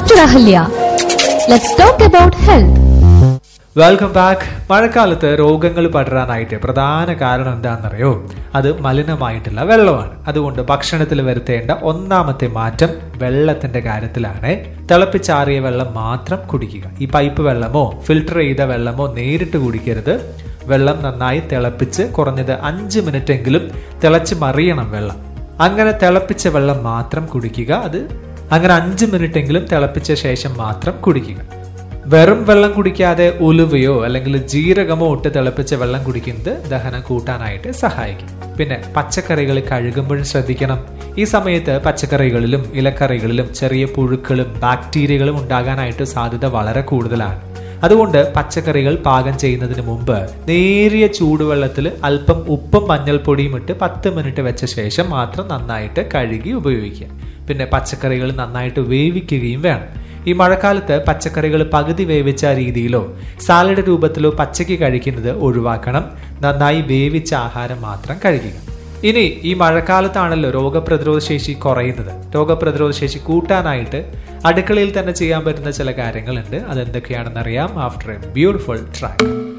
Dr. Ahalya. Let's talk about health. Welcome back മഴക്കാലത്ത് രോഗങ്ങൾ പടരാനായിട്ട് പ്രധാന കാരണം എന്താണെന്നറിയോ അത് മലിനമായിട്ടുള്ള വെള്ളമാണ് അതുകൊണ്ട് ഭക്ഷണത്തിൽ വരുത്തേണ്ട ഒന്നാമത്തെ മാറ്റം വെള്ളത്തിന്റെ കാര്യത്തിലാണ് തിളപ്പിച്ചാറിയ വെള്ളം മാത്രം കുടിക്കുക ഈ പൈപ്പ് വെള്ളമോ ഫിൽട്ടർ ചെയ്ത വെള്ളമോ നേരിട്ട് കുടിക്കരുത് വെള്ളം നന്നായി തിളപ്പിച്ച് കുറഞ്ഞത് അഞ്ച് മിനിറ്റ് എങ്കിലും തിളച്ച് മറിയണം വെള്ളം അങ്ങനെ തിളപ്പിച്ച വെള്ളം മാത്രം കുടിക്കുക അത് അങ്ങനെ അഞ്ച് മിനിറ്റ് എങ്കിലും തിളപ്പിച്ച ശേഷം മാത്രം കുടിക്കുക വെറും വെള്ളം കുടിക്കാതെ ഉലുവയോ അല്ലെങ്കിൽ ജീരകമോ ഇട്ട് തിളപ്പിച്ച വെള്ളം കുടിക്കുന്നത് ദഹനം കൂട്ടാനായിട്ട് സഹായിക്കും പിന്നെ പച്ചക്കറികൾ കഴുകുമ്പോഴും ശ്രദ്ധിക്കണം ഈ സമയത്ത് പച്ചക്കറികളിലും ഇലക്കറികളിലും ചെറിയ പുഴുക്കളും ബാക്ടീരിയകളും ഉണ്ടാകാനായിട്ട് സാധ്യത വളരെ കൂടുതലാണ് അതുകൊണ്ട് പച്ചക്കറികൾ പാകം ചെയ്യുന്നതിന് മുമ്പ് നേരിയ ചൂടുവെള്ളത്തിൽ അല്പം ഉപ്പും മഞ്ഞൾപ്പൊടിയും ഇട്ട് പത്ത് മിനിറ്റ് വെച്ച ശേഷം മാത്രം നന്നായിട്ട് കഴുകി ഉപയോഗിക്കുക പിന്നെ പച്ചക്കറികൾ നന്നായിട്ട് വേവിക്കുകയും വേണം ഈ മഴക്കാലത്ത് പച്ചക്കറികൾ പകുതി വേവിച്ച രീതിയിലോ സാലഡ് രൂപത്തിലോ പച്ചയ്ക്ക് കഴിക്കുന്നത് ഒഴിവാക്കണം നന്നായി വേവിച്ച ആഹാരം മാത്രം കഴിക്കുക ഇനി ഈ മഴക്കാലത്താണല്ലോ രോഗപ്രതിരോധ ശേഷി കുറയുന്നത് രോഗപ്രതിരോധ ശേഷി കൂട്ടാനായിട്ട് അടുക്കളയിൽ തന്നെ ചെയ്യാൻ പറ്റുന്ന ചില കാര്യങ്ങളുണ്ട് അതെന്തൊക്കെയാണെന്ന് അറിയാം ആഫ്റ്റർ എ ബ്യൂട്ടിഫുൾ ട്രാക്ക്